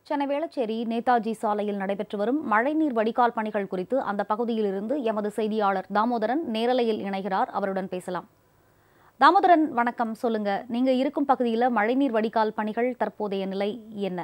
சென்னை வேளச்சேரி நேதாஜி சாலையில் நடைபெற்று வரும் மழைநீர் வடிகால் பணிகள் குறித்து அந்த பகுதியிலிருந்து எமது செய்தியாளர் தாமோதரன் நேரலையில் இணைகிறார் அவருடன் பேசலாம் தாமோதரன் வணக்கம் சொல்லுங்க நீங்க இருக்கும் பகுதியில் மழைநீர் வடிகால் பணிகள் தற்போதைய நிலை என்ன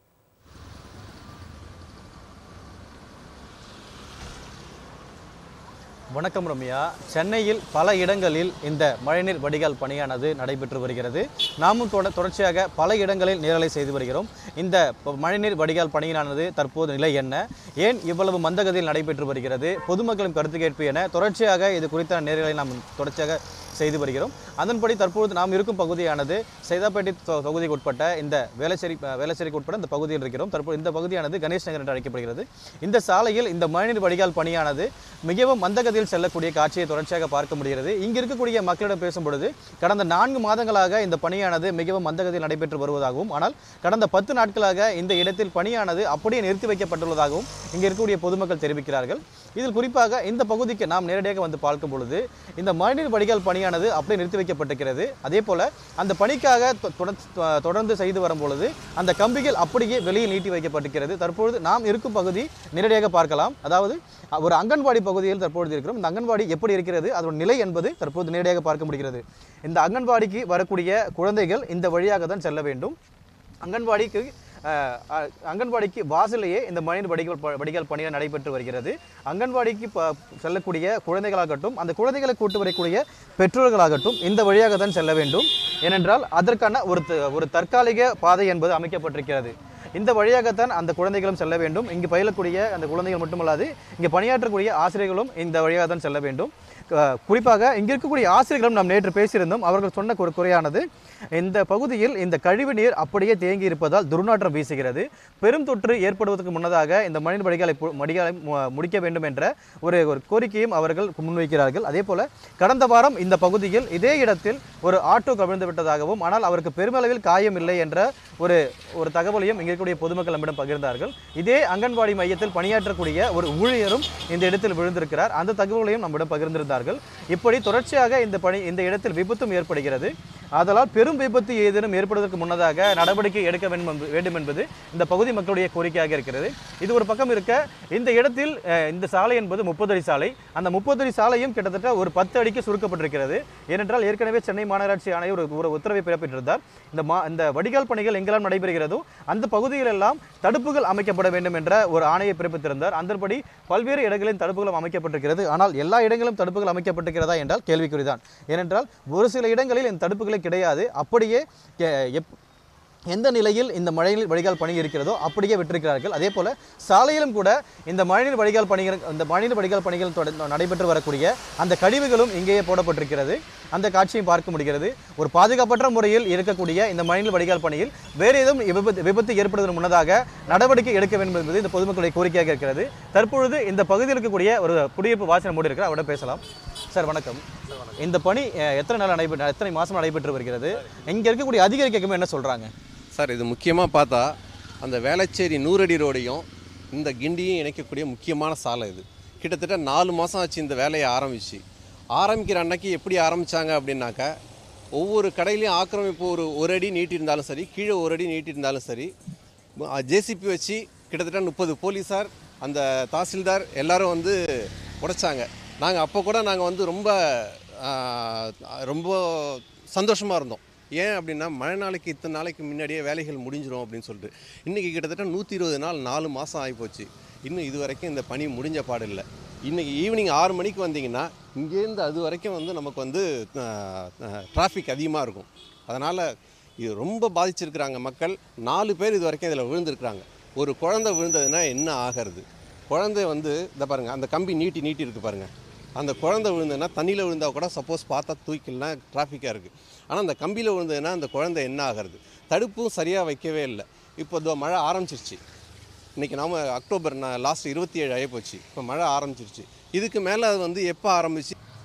வணக்கம் ரம்யா சென்னையில் பல இடங்களில் இந்த மழைநீர் வடிகால் பணியானது நடைபெற்று வருகிறது நாமும் தொட தொடர்ச்சியாக பல இடங்களில் நேரலை செய்து வருகிறோம் இந்த ப- மழைநீர் வடிகால் பணியினானது தற்போது நிலை என்ன ஏன் இவ்வளவு மந்தகதியில் நடைபெற்று வருகிறது பொதுமக்களின் கருத்து கேட்பு என தொடர்ச்சியாக இது குறித்த நேரலை நாம் தொடர்ச்சியாக செய்து வருகிறோம் அதன்படி தற்பொழுது நாம் இருக்கும் பகுதியானது சைதாப்பேட்டை தொ- தொகுதிக்கு உட்பட்ட இந்த வேளச்சேரி அஹ், வேளச்சேரிக்கு உட்பட்ட இந்த பகுதியில் இருக்கிறோம் தற்போது இந்த பகுதியானது கணேஷ் நகர் என்று அழைக்கப்படுகிறது இந்த சாலையில் இந்த மழைநீர் வடிகால் பணியானது மிகவும் மந்தகதியில் செல்லக்கூடிய காட்சியை தொடர்ச்சியாக பார்க்க முடிகிறது இங்கு இருக்கக்கூடிய மக்களிடம் பேசும் பொழுது கடந்த நான்கு மாதங்களாக இந்த பணியானது மிகவும் மந்தகதியில் நடைபெற்று வருவதாகவும் ஆனால் கடந்த பத்து நாட்களாக இந்த இடத்தில் பணியானது அப்படியே நிறுத்தி வைக்கப்பட்டுள்ளதாகவும் இங்கே இருக்கக்கூடிய பொதுமக்கள் தெரிவிக்கிறார்கள் இதில் குறிப்பாக இந்த பகுதிக்கு நாம் நேரடியாக வந்து பார்க்கும் பொழுது இந்த மழைநீர் வடிகால் பணியானது அப்படியே நிறுத்தி வைக்கப்பட்டிருக்கிறது அதே போல அந்த பணிக்காக தொ- தொடர்ந்து- தொ- தொடர்ந்து செய்து வரும் பொழுது அந்த கம்பிகள் அப்படியே வெளியே நீட்டி வைக்கப்பட்டிருக்கிறது தற்பொழுது நாம் இருக்கும் பகுதி நேரடியாக பார்க்கலாம் அதாவது ஒரு அங்கன்வாடி பகுதியில் தற்பொழுது இருக்கிறோம் இந்த அங்கன்வாடி எப்படி இருக்கிறது அதோட நிலை என்பது தற்போது நேரடியாக பார்க்க முடிகிறது இந்த அங்கன்வாடிக்கு வரக்கூடிய குழந்தைகள் இந்த வழியாக தான் செல்ல வேண்டும் அங்கன்வாடிக்கு அஹ், அஹ், அங்கன்வாடிக்கு வாசலையே இந்த மழைநீர் வடிகால் ப- வடிகால் பணிகள் நடைபெற்று வருகிறது அங்கன்வாடிக்கு ப- செல்லக்கூடிய குழந்தைகளாகட்டும் அந்த குழந்தைகளை கூட்டு வரக்கூடிய பெற்றோர்களாகட்டும் இந்த வழியாக தான் செல்ல வேண்டும் ஏனென்றால் அதற்கான ஒரு த- ஒரு தற்காலிக பாதை என்பது அமைக்கப்பட்டிருக்கிறது இந்த வழியாகத்தான் அந்த குழந்தைகளும் செல்ல வேண்டும் இங்கு பயிலக்கூடிய அந்த குழந்தைகள் மட்டுமல்லாது இங்கே பணியாற்றக்கூடிய ஆசிரியர்களும் இந்த வழியாக தான் செல்ல வேண்டும் க- குறிப்பாக இங்கே இருக்கக்கூடிய ஆசிரியர்களும் நாம் நேற்று பேசியிருந்தோம் அவர்கள் சொன்ன ஒரு குறையானது இந்த பகுதியில் இந்த கழிவு நீர் அப்படியே தேங்கி இருப்பதால் துர்நாற்றம் வீசுகிறது பெரும் தொற்று ஏற்படுவதற்கு முன்னதாக இந்த மனித வடிகாலை பு- வடிகாலை மு- முடிக்க வேண்டும் என்ற ஒரு ஒரு கோரிக்கையும் அவர்கள் முன்வைக்கிறார்கள் அதே போல கடந்த வாரம் இந்த பகுதியில் இதே இடத்தில் ஒரு ஆட்டோ கவிழ்ந்து விட்டதாகவும் ஆனால் அவருக்கு பெருமளவில் காயம் இல்லை என்ற ஒரு ஒரு தகவலையும் இங்கே இருக்கக்கூடிய பொதுமக்கள் நம்மிடம் பகிர்ந்தார்கள் இதே அங்கன்வாடி மையத்தில் பணியாற்றக்கூடிய ஒரு ஊழியரும் இந்த இடத்தில் விழுந்திருக்கிறார் அந்த தகவலையும் நம்மிடம் பகிர்ந்திருந்தார்கள் இப்படி தொடர்ச்சியாக இந்த பணி இந்த இடத்தில் விபத்தும் ஏற்படுகிறது ஆதலால் பெரும் விபத்து ஏதேனும் ஏற்படுவதற்கு முன்னதாக நடவடிக்கை எடுக்க வேண்டும் என்பது- வேண்டும் என்பது இந்த பகுதி மக்களுடைய கோரிக்கையாக இருக்கிறது இது ஒரு பக்கம் இருக்க இந்த இடத்தில் அஹ், இந்த சாலை என்பது முப்பது அடி சாலை அந்த முப்பது அடி சாலையும் கிட்டத்தட்ட ஒரு பத்து அடிக்கு சுருக்கப்பட்டிருக்கிறது ஏனென்றால் ஏற்கனவே சென்னை மாநகராட்சி ஆணையர் ஒரு ஒரு உத்தரவை பிறப்பிட்டிருந்தார் இந்த மா இந்த வடிகால் பணிகள் எங்கெல்லாம் நடைபெறுகிறதோ அந்த பகுதிகளெல்லாம் தடுப்புகள் அமைக்கப்பட வேண்டும் என்ற ஒரு ஆணையை பிறப்பித்திருந்தார் அதன்படி பல்வேறு இடங்களில் தடுப்புகளும் அமைக்கப்பட்டிருக்கிறது ஆனால் எல்லா இடங்களிலும் தடுப்புகள் அமைக்கப்பட்டிருக்கிறதா என்றால் கேள்விக்குறிதான் ஏனென்றால் ஒரு சில இடங்களில் இந்த தடுப்புகளே கிடையாது அப்படியே கே- எப்- எந்த நிலையில் இந்த மழைநீர் வடிகால் பணி இருக்கிறதோ அப்படியே விட்டிருக்கிறார்கள் அதே போல சாலையிலும் கூட இந்த மழைநீர் வடிகால் பணிகள் இந்த மழைநீர் வடிகால் பணிகள் தொடர்ந்து நடைபெற்று வரக்கூடிய அந்த கழிவுகளும் இங்கேயே போடப்பட்டிருக்கிறது அந்த காட்சியும் பார்க்க முடிகிறது ஒரு பாதுகாப்பற்ற முறையில் இருக்கக்கூடிய இந்த மழைநீர் வடிகால் பணியில் வேறு ஏதும் விபத்து விபத்து ஏற்படுவதற்கு முன்னதாக நடவடிக்கை எடுக்க வேண்டும் என்பது இந்த பொதுமக்களுடைய கோரிக்கையாக இருக்கிறது தற்பொழுது இந்த பகுதியில் இருக்கக்கூடிய ஒரு குடியிருப்பு வாசனை மூடி இருக்கிற அவரிடம் பேசலாம் சார் வணக்கம் இந்த பணி அஹ், எத்தனை நாள் நடைபெற்று எத்தனை மாதம் நடைபெற்று வருகிறது இங்கே இருக்கக்கூடிய அதிகாரிகளுமே என்ன சொல்கிறாங்க சார் இது முக்கியமாக பார்த்தா அந்த வேளச்சேரி நூறடி ரோடையும் இந்த கிண்டியும் இணைக்கக்கூடிய முக்கியமான சாலை இது கிட்டத்தட்ட நாலு மாதம் ஆச்சு இந்த வேலையை ஆரம்பிச்சு ஆரம்பிக்கிற அன்னைக்கு எப்படி ஆரம்பித்தாங்க அப்படின்னாக்கா ஒவ்வொரு கடையிலையும் ஆக்கிரமிப்பு ஒரு ஒரு அடி நீட்டி இருந்தாலும் சரி கீழே ஒரு அடி நீட்டி இருந்தாலும் சரி ஜேசிபி வச்சு கிட்டத்தட்ட முப்பது போலீஸார் அந்த தாசில்தார் எல்லாரும் வந்து உடைச்சாங்க நாங்கள் அப்போ கூட நாங்கள் வந்து ரொம்ப ஆ, ரொம்ப சந்தோஷமாக இருந்தோம் ஏன் அப்படின்னா மழை நாளைக்கு இத்தனை நாளைக்கு முன்னாடியே வேலைகள் முடிஞ்சிரும் அப்படின்னு சொல்லிட்டு இன்றைக்கி கிட்டத்தட்ட நூற்றி இருபது நாள் நாலு மாதம் ஆகிப்போச்சு இன்னும் இது வரைக்கும் இந்த பணி முடிஞ்ச பாடு இல்லை இன்றைக்கி ஈவினிங் ஆறு மணிக்கு வந்தீங்கன்னா இங்கேருந்து அது வரைக்கும் வந்து நமக்கு வந்து டிராஃபிக் அதிகமாக இருக்கும் அதனால் இது ரொம்ப பாதிச்சிருக்கிறாங்க மக்கள் நாலு பேர் இது வரைக்கும் இதில் விழுந்திருக்கிறாங்க ஒரு குழந்தை விழுந்ததுன்னா என்ன ஆகிறது குழந்தை வந்து இந்த பாருங்கள் அந்த கம்பி நீட்டி நீட்டி இருக்கு பாருங்கள் அந்த குழந்தை விழுந்ததுன்னா தண்ணியில் விழுந்தா கூட சப்போஸ் பார்த்தா தூக்கிலாம் டிராஃபிக்காக இருக்குது ஆனால் அந்த கம்பியில் விழுந்ததுன்னா அந்த குழந்தை என்ன ஆகிறது தடுப்பும் சரியாக வைக்கவே இல்லை இப்போ இதோ மழை ஆரம்பிச்சிருச்சு இன்றைக்கி நாம அக்டோபர் லாஸ்ட் இருபத்தி ஏழு ஆகி போச்சு இப்போ மழை ஆரம்பிச்சிருச்சு இதுக்கு மேலே அது வந்து எப்போ ஆரம்பிச்சு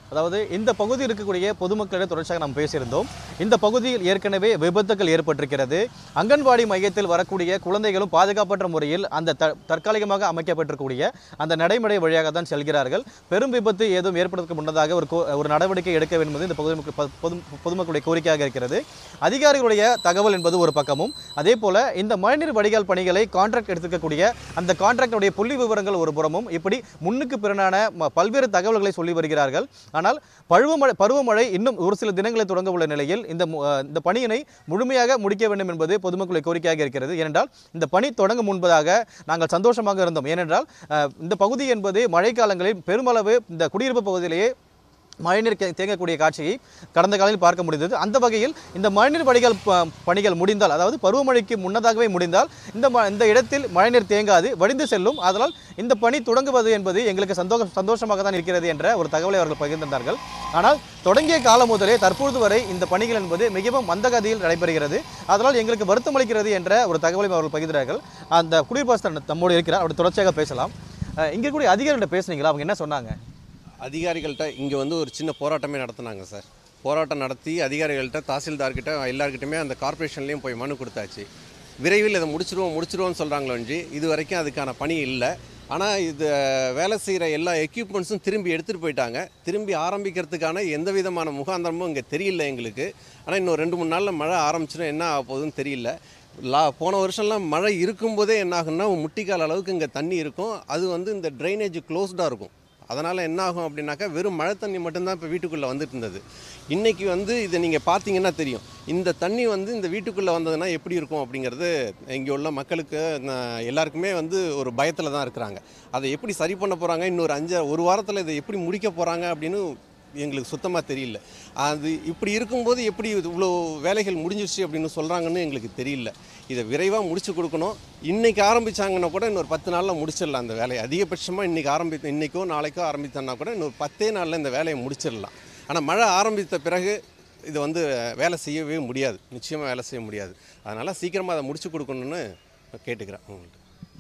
அதாவது இந்த பகுதியில் இருக்கக்கூடிய பொதுமக்களிடம் தொடர்ச்சியாக நாம் பேசியிருந்தோம் இந்த பகுதியில் ஏற்கனவே விபத்துகள் ஏற்பட்டிருக்கிறது அங்கன்வாடி மையத்தில் வரக்கூடிய குழந்தைகளும் பாதுகாப்பற்ற முறையில் அந்த த தற்காலிகமாக அமைக்கப்பட்டிருக்கக்கூடிய அந்த நடைமுறை வழியாக தான் செல்கிறார்கள் பெரும் விபத்து ஏதும் ஏற்படுவதற்கு முன்னதாக ஒரு கோ- ஒரு நடவடிக்கை எடுக்க வேண்டும் என்பது இந்த பொதுமக்கள் ப- பொது பொதுமக்களுடைய கோரிக்கையாக இருக்கிறது அதிகாரிகளுடைய தகவல் என்பது ஒரு பக்கமும் அதே போல இந்த மழைநீர் வடிகால் பணிகளை கான்ட்ராக்ட் எடுத்துக்கக்கூடிய அந்த கான்ட்ராக்டுடைய புள்ளி விவரங்கள் ஒரு புறமும் இப்படி முன்னுக்கு பிறனான ம- பல்வேறு தகவல்களை சொல்லி வருகிறார்கள் ஆனால் பருவமழை பருவமழை இன்னும் ஒரு சில தினங்களை தொடங்க உள்ள நிலையில் இந்த மு- அஹ் இந்த பணியினை முழுமையாக முடிக்க வேண்டும் என்பது பொதுமக்களுடைய கோரிக்கையாக இருக்கிறது ஏனென்றால் இந்த பணி தொடங்கும் முன்பதாக நாங்கள் சந்தோஷமாக இருந்தோம் ஏனென்றால் அஹ், இந்த பகுதி என்பது மழைக்காலங்களில் பெருமளவு இந்த குடியிருப்பு பகுதியிலேயே மழைநீர் கே- தேங்கக்கூடிய காட்சியை கடந்த காலையில் பார்க்க முடிந்தது அந்த வகையில் இந்த மழைநீர் வடிகால் ப- பணிகள் முடிந்தால் அதாவது பருவமழைக்கு முன்னதாகவே முடிந்தால் இந்த ம- இந்த இடத்தில் மழைநீர் தேங்காது வடிந்து செல்லும் அதனால் இந்த பணி தொடங்குவது என்பது எங்களுக்கு சந்தோஷ சந்தோஷமாக தான் இருக்கிறது என்ற ஒரு தகவலை அவர்கள் பகிர்ந்திருந்தார்கள் ஆனால் தொடங்கிய காலம் முதலே தற்பொழுது வரை இந்த பணிகள் என்பது மிகவும் மந்தகதியில் நடைபெறுகிறது அதனால் எங்களுக்கு வருத்தம் அளிக்கிறது என்ற ஒரு தகவலையும் அவர்கள் பகிர்ந்தார்கள் அந்த குடியிருப்பாசர் நம்மோடு இருக்கிறார் அவர் தொடர்ச்சியாக பேசலாம் அஹ், இங்க இருக்கக்கூடிய அதிகாரிகிட்ட பேசுனீங்களா அவங்க என்ன சொன்னாங்க அதிகாரிகள்கிட்ட இங்கே வந்து ஒரு சின்ன போராட்டமே நடத்துனாங்க சார் போராட்டம் நடத்தி அதிகாரிகள்கிட்ட தாசில்தார்கிட்ட எல்லார்கிட்டயுமே அந்த கார்ப்பரேஷன்லேயும் போய் மனு கொடுத்தாச்சு விரைவில் இதை முடிச்சிருவோம் முடிச்சிருவோம்னு சொல்கிறாங்களே இது வரைக்கும் அதுக்கான பணி இல்லை ஆனால் இது வேலை செய்கிற எல்லா எக்யூப்மெண்ட்ஸும் திரும்பி எடுத்துகிட்டு போயிட்டாங்க திரும்பி ஆரம்பிக்கிறதுக்கான எந்த விதமான முகாந்திரமும் இங்கே தெரியல எங்களுக்கு ஆனால் இன்னும் ரெண்டு மூணு நாளில் மழை ஆரம்பிச்சிடும் என்ன ஆக போகுதுன்னு தெரியல லா போன வருஷம்லாம் மழை இருக்கும்போதே என்ன ஆகும்னா முட்டிக்கால் அளவுக்கு இங்கே தண்ணி இருக்கும் அது வந்து இந்த ட்ரைனேஜ் க்ளோஸ்டாக இருக்கும் அதனால் என்ன ஆகும் அப்படின்னாக்கா வெறும் மழை தண்ணி மட்டும்தான் இப்போ வீட்டுக்குள்ளே வந்துட்டு இருந்தது இன்றைக்கி வந்து இதை நீங்கள் பார்த்தீங்கன்னா தெரியும் இந்த தண்ணி வந்து இந்த வீட்டுக்குள்ளே வந்ததுன்னா எப்படி இருக்கும் அப்படிங்கிறது இங்கே உள்ள மக்களுக்கு ந- எல்லாருக்குமே வந்து ஒரு பயத்தில் தான் இருக்கிறாங்க அதை எப்படி சரி பண்ண போகிறாங்க இன்னொரு அஞ்சு ஒரு வாரத்தில் இதை எப்படி முடிக்க போகிறாங்க அப்படின்னு எங்களுக்கு சுத்தமாக தெரியல அது இப்படி இருக்கும்போது எப்படி இது இவ்வளோ வேலைகள் முடிஞ்சிருச்சு அப்படின்னு சொல்கிறாங்கன்னு எங்களுக்கு தெரியல இதை விரைவாக முடிச்சு கொடுக்கணும் இன்றைக்கி ஆரம்பிச்சாங்கன்னா கூட இன்னொரு பத்து நாளில் முடிச்சிடலாம் அந்த வேலையை அதிகபட்சமாக இன்றைக்கி ஆரம்பி இன்றைக்கோ நாளைக்கோ ஆரம்பித்தோன்னா கூட இன்னொரு பத்தே நாளில் இந்த வேலையை முடிச்சிடலாம் ஆனால் மழை ஆரம்பித்த பிறகு இது வந்து வேலை செய்யவே முடியாது நிச்சயமாக வேலை செய்ய முடியாது அதனால் சீக்கிரமாக அதை முடிச்சு கொடுக்கணுன்னு கேட்டுக்கிறேன் உங்கள்கிட்ட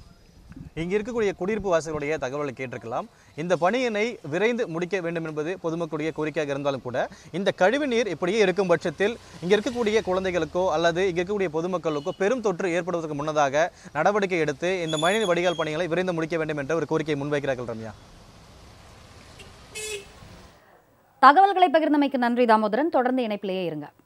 இங்க இருக்கக்கூடிய குடியிருப்பு வாசிகளுடைய தகவலை கேட்டிருக்கலாம் இந்த பணியினை விரைந்து முடிக்க வேண்டும் என்பது பொதுமக்களுடைய கோரிக்கையாக இருந்தாலும் கூட இந்த கழிவு நீர் இப்படியே இருக்கும் பட்சத்தில் இங்க இருக்கக்கூடிய குழந்தைகளுக்கோ அல்லது இங்க இருக்கக்கூடிய பொதுமக்களுக்கோ பெரும் தொற்று ஏற்படுவதற்கு முன்னதாக நடவடிக்கை எடுத்து இந்த மழைநீர் வடிகால் பணிகளை விரைந்து முடிக்க வேண்டும் என்ற ஒரு கோரிக்கையை முன்வைக்கிறார்கள் ரம்யா தகவல்களை பகிர்ந்தமைக்கு நன்றி தாமோதரன் தொடர்ந்து இணைப்பிலேயே இருங்க